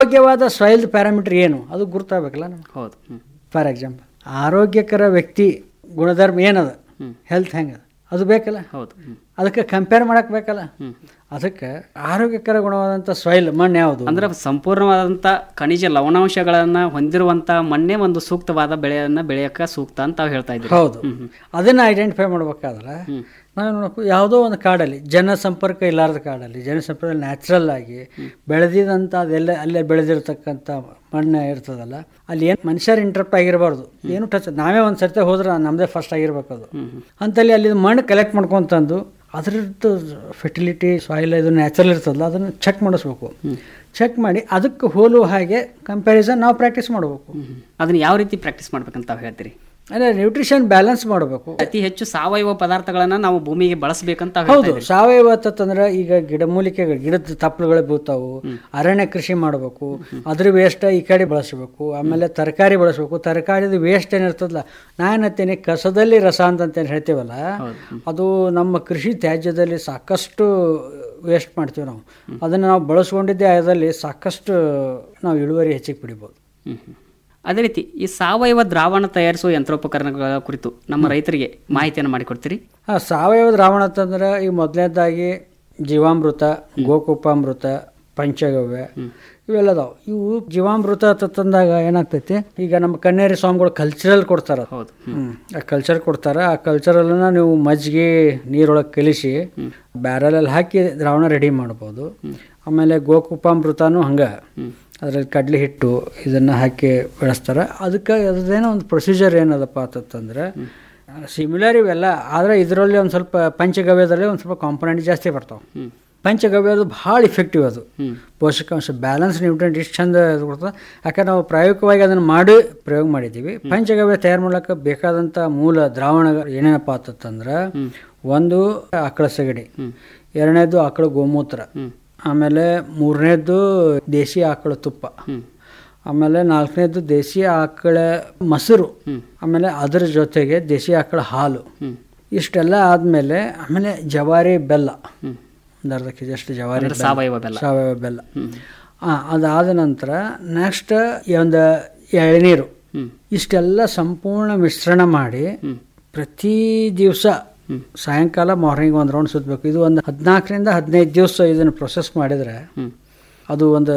ಆರೋಗ್ಯವಾದ soil parameter ಏನು ಅದು ಗುರ್ತಾಗಬೇಕಲ್ಲ ನಮ್ಗೆ ಹೌದು ಹ್ಮ್ ಫಾರ್ ಎಕ್ಸಾಂಪಲ್ ಆರೋಗ್ಯಕರ ವ್ಯಕ್ತಿ ಗುಣಧರ್ಮ ಏನದ ಹೆಲ್ತ್ ಹೆಂಗದ ಅದು ಬೇಕಲ್ಲ ಹೌದು ಹ್ಮ್ ಅದಕ್ಕೆ ಕಂಪೇರ್ ಮಾಡಕ್ ಬೇಕಲ್ಲ ಹ್ಮ್. ಅದಕ್ಕೆ ಆರೋಗ್ಯಕರ ಗುಣವಾದಂಥ ಸಾಯಿಲ್ ಮಣ್ಣು ಯಾವುದು ಅಂದ್ರೆ ಸಂಪೂರ್ಣವಾದಂತ ಖನಿಜ ಲವಣಾಂಶಗಳನ್ನ ಹೊಂದಿರುವಂತ ಮಣ್ಣೇ ಒಂದು ಸೂಕ್ತವಾದ ಬೆಳೆಯನ್ನ ಬೆಳೆಯಕ ಸೂಕ್ತ ಅಂತ ತಾವು ಹೇಳ್ತಾ ಇದ್ದೀವಿ ಹೌದು ಅದನ್ನು ಐಡೆಂಟಿಫೈ ಮಾಡ್ಬೇಕಾದ್ರೆ ನಾವು ನೋಡಬೇಕು ಯಾವುದೋ ಒಂದು ಕಾಡಲ್ಲಿ ಜನಸಂಪರ್ಕ ಇಲ್ಲಾರ್ದ ಕಾಡಲ್ಲಿ ಜನಸಂಪರ್ಕ ನ್ಯಾಚುರಲ್ ಆಗಿ ಬೆಳೆದಿದಂಥ ಅದೆಲ್ಲ ಅಲ್ಲೇ ಬೆಳೆದಿರ್ತಕ್ಕಂಥ ಮಣ್ಣು ಇರ್ತದಲ್ಲ ಅಲ್ಲಿ ಏನು ಮನುಷ್ಯರು ಇಂಟ್ರಪ್ಟ್ ಆಗಿರಬಾರ್ದು ಏನು ಟಚ್ ನಾವೇ ಒಂದು ಸರ್ತಿ ಹೋದ್ರೆ ನಮ್ಮದೇ ಫಸ್ಟ್ ಆಗಿರ್ಬೇಕು ಅದು ಅಂತಲ್ಲಿ ಅಲ್ಲಿ ಮಣ್ಣು ಕಲೆಕ್ಟ್ ಮಾಡ್ಕೊಂತಂದು ಅದ್ರದ್ದು ಫೆರ್ಟಿಲಿಟಿ ಸಾಯಿಲ್ ಇದು ನ್ಯಾಚುರಲ್ ಇರ್ತದಲ್ಲ ಅದನ್ನು ಚೆಕ್ ಮಾಡಿಸ್ಬೇಕು ಚೆಕ್ ಮಾಡಿ ಅದಕ್ಕೆ ಹೋಲುವ ಹಾಗೆ ಕಂಪ್ಯಾರಿಸನ್ ನಾವು ಪ್ರಾಕ್ಟೀಸ್ ಮಾಡಬೇಕು ಅದನ್ನ ಯಾವ ರೀತಿ ಪ್ರಾಕ್ಟೀಸ್ ಮಾಡ್ಬೇಕಂತ ತಾವು ಹೇಳ್ತೀರಿ ಅಂದರೆ ನ್ಯೂಟ್ರಿಷನ್ ಬ್ಯಾಲೆನ್ಸ್ ಮಾಡಬೇಕು ಅತಿ ಹೆಚ್ಚು ಸಾವಯವ ಪದಾರ್ಥಗಳನ್ನ ನಾವು ಭೂಮಿಗೆ ಬಳಸಬೇಕಂತ ತಾವು ಹೌದು ಹೇಳ್ತಾ ಇದ್ದೀರಿ. ಸಾವಯವ ಅಂತಂದ್ರೆ ಈಗ ಗಿಡಮೂಲಿಕೆಗಳು ಗಿಡದ ತಪ್ಪಲುಗಳು ಬೀಳ್ತಾವು ಅರಣ್ಯ ಕೃಷಿ ಮಾಡಬೇಕು ಅದ್ರ ವೇಸ್ಟ್ ಈ ಕಡೆ ಬಳಸಬೇಕು ಆಮೇಲೆ ತರಕಾರಿ ಬಳಸಬೇಕು ತರಕಾರಿದ ವೇಸ್ಟ್ ಏನಿರ್ತದಲ್ಲ ನಾನೇನತ್ತೀನಿ ಕಸದಲ್ಲಿ ರಸ ಅಂತ ಏನ್ ಹೇಳ್ತೀವಲ್ಲ ಅದು ನಮ್ಮ ಕೃಷಿ ತ್ಯಾಜ್ಯದಲ್ಲಿ ಸಾಕಷ್ಟು ವೇಸ್ಟ್ ಮಾಡ್ತೀವಿ ನಾವು ಅದನ್ನು ನಾವು ಬಳಸ್ಕೊಂಡಿದ್ದೇ ಆಯದಲ್ಲಿ ಸಾಕಷ್ಟು ನಾವು ಇಳುವರಿ ಹೆಚ್ಚಿಗೆ ಪಡಿಬೋದು ಹ್ಮ್ ಹ್ಮ್. ಅದೇ ರೀತಿ ಈ ಸಾವಯವ ದ್ರಾವಣ ತಯಾರಿಸುವ ಯಂತ್ರೋಪಕರಣಗಳ ಕುರಿತು ನಮ್ಮ ರೈತರಿಗೆ ಮಾಹಿತಿಯನ್ನು ಮಾಡಿಕೊಡ್ತೀರಿ ಹಾಂ ಸಾವಯವ ದ್ರಾವಣ ಅಂತಂದ್ರೆ ಈಗ ಮೊದಲನೇದಾಗಿ ಜೀವಾಮೃತ ಗೋಕುಪಾಮೃತ ಪಂಚಗವ್ಯ ಇವೆಲ್ಲ ಅದಾವ ಇವು ಜೀವಾಮೃತ ಅಂತ ತಂದಾಗ ಏನಾಗ್ತೈತಿ ಈಗ ನಮ್ಮ ಕನ್ನೇರಿ ಸ್ವಾಮಿಗಳು ಕಲ್ಚರಲ್ ಕೊಡ್ತಾರ ಹೌದು ಹ್ಮ್. ಆ ಕಲ್ಚರ್ ಕೊಡ್ತಾರ ಆ ಕಲ್ಚರಲ್ಲನ್ನ ನೀವು ಮಜ್ಜಿಗೆ ನೀರೊಳಗೆ ಕಲಿಸಿ ಬ್ಯಾರಲಲ್ಲಿ ಹಾಕಿ ದ್ರಾವಣ ರೆಡಿ ಮಾಡ್ಬೋದು ಆಮೇಲೆ ಗೋಕುಪಾಮೃತನೂ ಹಂಗೆ ಅದರಲ್ಲಿ ಕಡ್ಲಿ ಹಿಟ್ಟು ಇದನ್ನು ಹಾಕಿ ಬೆಳೆಸ್ತಾರೆ ಅದಕ್ಕೆ ಅದೇನೋ ಒಂದು ಪ್ರೊಸೀಜರ್ ಏನದಪ್ಪ ಅಂತಂದ್ರೆ ಸಿಮಿಲರ್ ಇವೆಲ್ಲ ಆದರೆ ಇದರಲ್ಲಿ ಒಂದು ಸ್ವಲ್ಪ ಪಂಚಗವ್ಯದಲ್ಲಿ ಒಂದು ಸ್ವಲ್ಪ ಕಾಂಪೊನೆಂಟ್ ಜಾಸ್ತಿ ಬರ್ತಾವೆ ಪಂಚಗವ್ಯದು ಭಾಳ ಇಫೆಕ್ಟಿವ್ ಅದು ಪೋಷಕಾಂಶ ಬ್ಯಾಲೆನ್ಸ್ ನ್ಯೂಟ್ರೆಂಟ್ ಇಷ್ಟು ಚಂದ ಇದು ಕೊಡ್ತದೆ ಯಾಕಂದ್ರೆ ನಾವು ಪ್ರಾಯೋಗಿಕವಾಗಿ ಅದನ್ನು ಮಾಡಿ ಪ್ರಯೋಗ ಮಾಡಿದ್ದೀವಿ ಪಂಚಗವ್ಯ ತಯಾರು ಮಾಡ್ಲಿಕ್ಕೆ ಬೇಕಾದಂಥ ಮೂಲ ದ್ರಾವಣ ಏನೇನಪ್ಪ ಅಂತಂದ್ರೆ ಒಂದು ಆಕಳ ಸಗಣಿ ಎರಡನೇದು ಆಕಳ ಗೋಮೂತ್ರ ಆಮೇಲೆ ಮೂರನೇದು ದೇಶಿ ಆಕಳ ತುಪ್ಪ ಆಮೇಲೆ ನಾಲ್ಕನೇದು ದೇಶಿ ಆಕಳ ಮೊಸರು ಆಮೇಲೆ ಅದರ ಜೊತೆಗೆ ದೇಶಿ ಆಕಳ ಹಾಲು ಇಷ್ಟೆಲ್ಲ ಆದಮೇಲೆ ಆಮೇಲೆ ಜವಾರಿ ಬೆಲ್ಲ ಒಂದು ಅರ್ಧ ಕೆ ಅಷ್ಟು ಜವಾರಿ ಅಂದ್ರೆ ಬೆಲ್ಲ. ಸಾವಯವ ಬೆಲ್ಲ. ಸಾವಯವ ಬೆಲ್ಲ ಹಾಂ ಅದಾದ ನಂತರ ನೆಕ್ಸ್ಟ್ ಒಂದು ಎಳನೀರು ಇಷ್ಟೆಲ್ಲ ಸಂಪೂರ್ಣ ಮಿಶ್ರಣ ಮಾಡಿ ಪ್ರತಿ ದಿವಸ ಸಾಯಂಕಾಲ ಮಾರ್ನಿಂಗ್ ಒಂದು ರೌಂಡ್ ಸುತ್ತಬೇಕು ಇದು ಒಂದು ಹದಿನಾಲ್ಕರಿಂದ ಹದಿನೈದು ದಿವಸ ಇದನ್ನು ಪ್ರೊಸೆಸ್ ಮಾಡಿದರೆ ಅದು ಒಂದು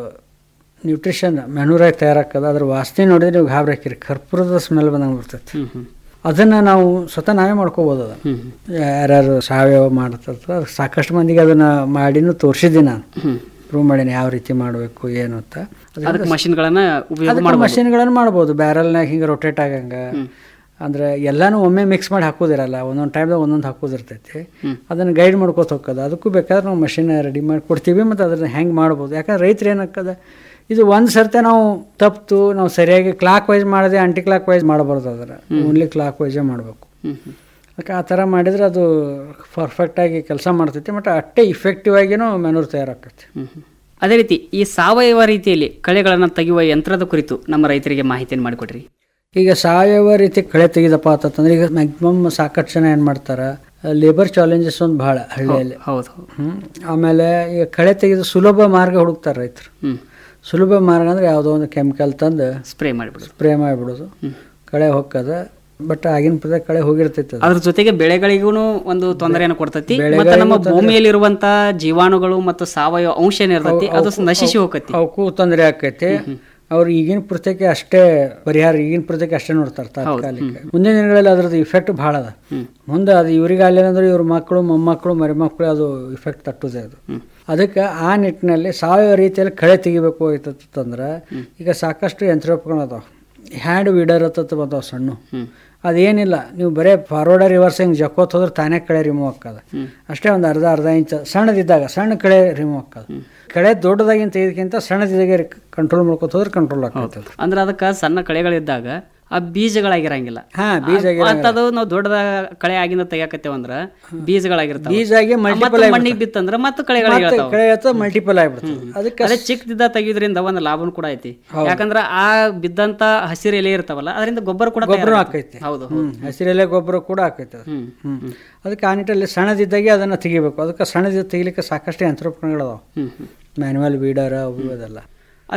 ನ್ಯೂಟ್ರಿಷನ್ ಮೆನುರಾಗಿ ತಯಾರಾಗ್ತದೆ ಅದ್ರ ವಾಸನೆ ನೋಡಿದ್ರೆ ನೀವು ಗಾಬರಿ ಹಾಕಿರಿ ಕರ್ಪೂರದ ಸ್ಮೆಲ್ ಬಂದಂಗೆ ಬರ್ತೈತಿ ಅದನ್ನು ನಾವು ಸ್ವತಃ ನಾವೇ ಮಾಡ್ಕೋಬೋದು ಅದನ್ನು ಯಾರ್ಯಾರು ಸಾವಯವ ಮಾಡ್ತಿರ್ತಾರೆ ಅದಕ್ಕೆ ಸಾಕಷ್ಟು ಮಂದಿಗೆ ಅದನ್ನು ಮಾಡಿನೂ ತೋರಿಸಿದ್ದೀನಿ ನಾನು ಪ್ರೂವ್ ಮಾಡೀನಿ ಯಾವ ರೀತಿ ಮಾಡಬೇಕು ಏನು ಅಂತ ಅದಕ್ಕೆ ಮಷಿನ್ಗಳನ್ನ ಉಪಯೋಗ ಅದಕ್ಕೆ ಮಾಡಬಹುದು ಮಷಿನ್ಗಳನ್ನು ಮಾಡ್ಬೋದು ಬ್ಯಾರಲ್ನಾಗ ಹಿಂಗೆ ರೊಟೇಟ್ ಆಗಂಗೆ ಅಂದ್ರೆ ಎಲ್ಲಾನು ಒಮ್ಮೆ ಮಿಕ್ಸ್ ಮಾಡಿ ಹಾಕೋದಿರಲ್ಲ ಒಂದೊಂದು ಟೈಮ್ದಾಗ ಒಂದೊಂದು ಹಾಕೋದಿರ್ತೈತಿ ಅದನ್ನು ಗೈಡ್ ಮಾಡ್ಕೋತ ಹೋಗೋದು ಅದಕ್ಕೂ ಬೇಕಾದ್ರೆ ನಾವು ಮಷಿನ್ ರೆಡಿ ಮಾಡಿ ಕೊಡ್ತೀವಿ ಮತ್ತು ಅದನ್ನ ಹೆಂಗೆ ಮಾಡ್ಬೋದು ಯಾಕಂದ್ರೆ ರೈತರು ಏನಾಗ್ತದೆ ಇದು ಒಂದು ಸರ್ತೆ ನಾವು ತಪ್ಪಿತು ನಾವು ಸರಿಯಾಗಿ ಕ್ಲಾಕ್ ವೈಸ್ ಮಾಡದೆ ಆಂಟಿ ಕ್ಲಾಕ್ ವೈಸ್ ಮಾಡಬಾರ್ದು ಅದರ ಓನ್ಲಿ ಕ್ಲಾಕ್ ವೈಸೇ ಮಾಡಬೇಕು ಅದಕ್ಕೆ ಆ ಥರ ಮಾಡಿದ್ರೆ ಅದು ಪರ್ಫೆಕ್ಟಾಗಿ ಕೆಲಸ ಮಾಡ್ತೈತಿ ಮತ್ತು ಅಷ್ಟೇ ಇಫೆಕ್ಟಿವ್ ಆಗಿನೂ ಮೆನೂರ್ ತಯಾರಾಗ್ತೈತಿ ಅದೇ ರೀತಿ ಈ ಸಾವಯವ ರೀತಿಯಲ್ಲಿ ಕಳೆಗಳನ್ನು ತೆಗೆಯುವ ಯಂತ್ರದ ಕುರಿತು ನಮ್ಮ ರೈತರಿಗೆ ಮಾಹಿತಿಯನ್ನು ಮಾಡಿಕೊಡ್ರಿ ಈಗ ಸಾವಯವ ರೀತಿ ಕಳೆ ತೆಗೆದಪ್ಪ ಅಂತಂದ್ರೆ ಈಗ ಮ್ಯಾಕ್ಸಿಮಮ್ ಸಾಕಷ್ಟು ಜನ ಏನು ಮಾಡ್ತಾರೆ ಲೇಬರ್ ಚಾಲೆಂಜಸ್ ಒಂದು ಭಾಳ ಹಳ್ಳಿಯಲ್ಲಿ ಹೌದು ಹ್ಮ್. ಆಮೇಲೆ ಈಗ ಕಳೆ ತೆಗೆದು ಸುಲಭ ಮಾರ್ಗ ಹುಡುಕ್ತಾರೆ ರೈತರು ಹ್ಮ್ ಸುಲಭ ಮಾರ್ಗ ಅಂದ್ರೆ ಯಾವುದೋ ಒಂದು ಕೆಮಿಕಲ್ ತಂದು ಸ್ಪ್ರೇ ಮಾಡಿಬಿಡೋದು ಸ್ಪ್ರೇ ಮಾಡಿಬಿಡೋದು ಕಳೆ ಹೊಕ್ಕದ ಬಟ್ ಆಗಿನ ಪದ ಕಳೆ ಹೋಗಿರ್ತೈತೆ ಅದು. ಅದ್ರ ಜೊತೆಗೆ ಬೆಳೆಗಳಿಗೂ ಒಂದು ತೊಂದರೆಯನ್ನು ಕೊಡ್ತೈತಿ ಬೆಳೆಗಳಿಗೂ ಮತ್ತೆ ನಮ್ಮ ಭೂಮಿಯಲ್ಲಿರುವಂತ ಜೀವಾಣುಗಳು ಮತ್ತು ಸಾವಯವ ಅಂಶ ಏನಿರ್ತೈತಿ ಅದು ನಶಿಸಿ ಹೋಗತಿ ಅವಕ್ಕೂ ತೊಂದರೆ ಆಕೈತಿ ಅವ್ರು ಈಗಿನ ಪುಸ್ತಕ ಅಷ್ಟೇ ಪರಿಹಾರ ಈಗಿನ ಪುಸ್ತಕ ಅಷ್ಟೇ ನೋಡ್ತಾರೆ ತಾತ್ಕಾಲಿಕ ಮುಂದಿನ ದಿನಗಳಲ್ಲಿ ಅದ್ರದ್ದು ಇಫೆಕ್ಟ್ ಭಾಳ ಅದ ಮುಂದೆ ಅದು ಇವ್ರಿಗೆ ಅಲ್ಲೇನಂದ್ರೆ ಇವ್ರ ಮಕ್ಕಳು ಮೊಮ್ಮಕ್ಕಳು ಮರಿಮಕ್ಕಳು ಅದು ಇಫೆಕ್ಟ್ ತಟ್ಟುದೆ ಅದು ಅದಕ್ಕೆ ಆ ನಿಟ್ಟಿನಲ್ಲಿ ಸಾವಯವ ರೀತಿಯಲ್ಲಿ ಕಳೆ ತೆಗಿಬೇಕು ಆಯ್ತಂದ್ರೆ ಈಗ ಸಾಕಷ್ಟು ಯಂತ್ರೋಪಕರಣ ಅದಾವ ಹ್ಯಾಂಡ್ ವೀಡರ್ ಅಂತ ಬಂದಾವ ಸಣ್ಣ ಅದೇನಿಲ್ಲ ನೀವು ಬರೇ ಫಾರ್ವರ್ಡ್ ರಿವರ್ಸ್ ಹಿಂಗೆ ಜಕ್ಕೋತ್ ಹೋದ್ರೆ ತಾನೇ ಕಳೆ ರಿಮೂವ್ ಆಗ್ತದ ಅಷ್ಟೇ ಒಂದು ಅರ್ಧ ಅರ್ಧ ಇಂಚ್ ಸಣ್ಣದಿದ್ದಾಗ ಸಣ್ಣ ಕಳೆ ರಿಮೂವ್ ಆಗ್ತದ ಕಳೆ ದೊಡ್ಡದಾಗಿಂತ ಇದಕ್ಕಿಂತ ಸಣ್ಣದಿದ್ದಾಗೆ ಕಂಟ್ರೋಲ್ ಮಾಡ್ಕೊತ ಹೋದ್ರೆ ಕಂಟ್ರೋಲ್ ಆಗ್ತದೆ ಅಂದ್ರೆ ಅದಕ್ಕೆ ಸಣ್ಣ ಕಳೆಗಳಿದ್ದಾಗ ಆ ಬೀಜಗಳಾಗಿರಂಗಿಲ್ಲ ಹಾ ಬೀಜ ಅಂತದು ನಾವು ದೊಡ್ಡದ ಕಳೆ ಆಗಿಂದ ತೆಗಿಯಾಕತ್ತೇವ ಅಂದ್ರ ಬೀಜಗಳಾಗಿರ್ತಾವ ಬೀಜ ಆಗಿ ಮತ್ತೆ ಮಲ್ಟಿಪಲ್ ಮಣ್ಣಿಗೆ ಬಿತ್ತಂದ್ರ ಮತ್ತೆ ಕಳೆಗಳಿರ್ತಾವ ಕಳೆ ಆಯ್ತು ಮಲ್ಟಿಪಲ್ ಆಗ್ಬಿಡ್ತದೆ ಅದಕ್ಕೆ ಅದೇ ಚಿಕ್ಕದಿದ್ದ ತೆಗಿಯೋದ್ರಿಂದ ಒಂದು ಲಾಭನೂ ಕೂಡ ಐತಿ ಯಾಕಂದ್ರ ಆ ಬಿದ್ದಂತ ಹಸಿರು ಎಲೆ ಇರ್ತಾವಲ್ಲ ಅದರಿಂದ ಗೊಬ್ಬರ ಕೂಡ ಗೊಬ್ಬರ ತಯಾರಾಗತ್ತೆ. ಆಕೈತಿ ಹೌದು ಹ್ಮ್ ಹಸಿರೆಲೆ ಗೊಬ್ಬರ ಕೂಡ ಆಕೈತೆ ಅದು. ಹ್ಮ್ ಹ್ಮ್ ಅದಕ್ಕೆ ಆ ನಿಟ್ಟಲ್ಲಿ ಸಣ್ಣದಿದ್ದಾಗೆ ಅದನ್ನ ತೆಗಿಬೇಕು ಅದಕ್ಕೆ ಸಣ್ಣದಿದ್ದ ತೆಗಿಲಿಕ್ಕೆ ಸಾಕಷ್ಟು ಯಂತ್ರೋಪಕರಣಗಳು ಅದಾವ ಹ್ಮ್ ಹ್ಮ್ ಮ್ಯಾನ್ಯುವಲ್ ವೀಡರ್ ಅವು ಅದೆಲ್ಲ